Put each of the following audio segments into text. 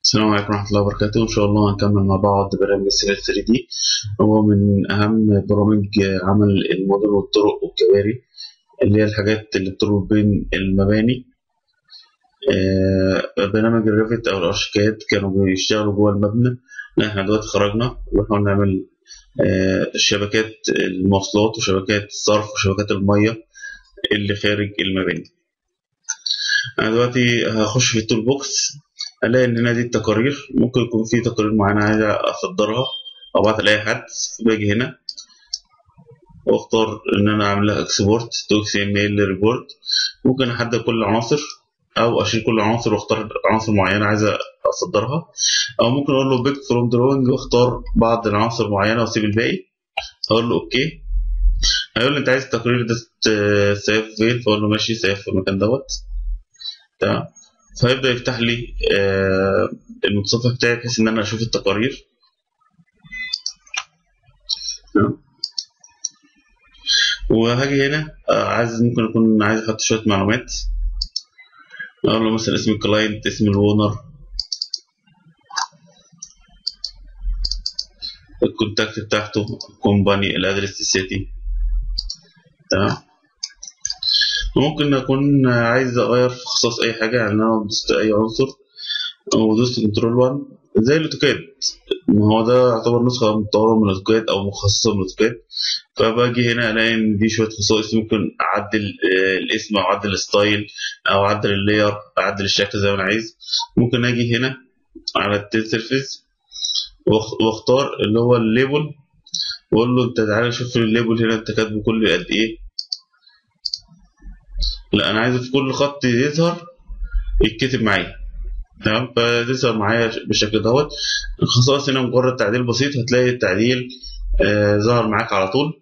السلام عليكم ورحمة الله وبركاته إن شاء الله هنكمل مع بعض برنامج السيفل 3 دي هو من أهم برامج عمل المدن والطرق والكباري اللي هي الحاجات اللي بتربط بين المباني آه، برنامج الريفت أو الأرشيكاد كانوا بيشتغلوا جوه المبنى لا إحنا دلوقتي خرجنا ونحاول نعمل آه، شبكات المواصلات وشبكات الصرف وشبكات المية اللي خارج المباني أنا دلوقتي هخش في التول بوكس الاقي ان هنا دي التقارير ممكن يكون في تقارير معينه عايز اصدرها او ابعت لاي حد باجي هنا واختار ان انا اعمل لها اكسبورت تو اكس ام ال ريبورت ممكن احدد كل العناصر او اشيل كل العناصر واختار عناصر معينه عايز اصدرها او ممكن اقول له بيك فروم دروينج واختار بعض العناصر معينه واسيب الباقي اقول له اوكي هيقول لي انت عايز التقرير ده سيف فين فاقول له ماشي سيف في المكان دوت تمام فيبدأ يفتح لي آه المتصفح بتاعي بحيث إن أنا أشوف التقارير وهاجي هنا آه عايز ممكن أكون عايز أحط شوية معلومات أقول له مثلا اسم الكلاينت اسم الونر الكونتاكت بتاعته كومباني الأدرس السيتي تمام ممكن اكون عايز اغير في خصائص اي حاجه يعني انا دوست اي عنصر ودوست كنترول 1 زي الاوتوكاد ما هو ده يعتبر نسخه مطوره من الاوتوكاد او مخصصه من الاوتوكاد فباجي هنا الاقي ان دي شويه خصائص ممكن اعدل الاسم او اعدل الستايل او اعدل اللاير اعدل الشكل زي ما انا عايز ممكن اجي هنا على التيل سيرفيس واختار اللي هو الليبل واقول له انت تعالى شوف الليبل هنا انت كاتبه كل قد ايه لا انا عايز في كل خط يظهر يتكتب معايا تمام فتظهر معايا بالشكل دوت الخصائص هنا مجرد تعديل بسيط هتلاقي التعديل آه ظهر معاك على طول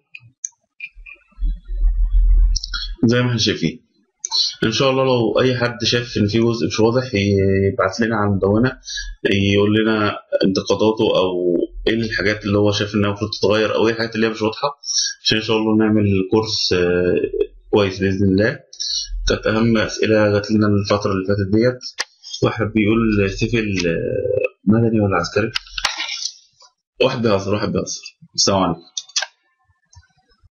زي ما احنا شايفين ان شاء الله لو اي حد شاف ان في جزء مش واضح يبعت لنا على المدونه يقول لنا انتقاداته او ايه الحاجات اللي هو شايف انها المفروض تتغير او ايه الحاجات اللي هي مش واضحه عشان ان شاء الله نعمل كورس آه كويس باذن الله كانت أهم أسئلة جات لنا الفترة اللي فاتت ديت واحد بيقول سيفل مدني ولا عسكري واحد بيهزر واحد بيهزر السلام عليكم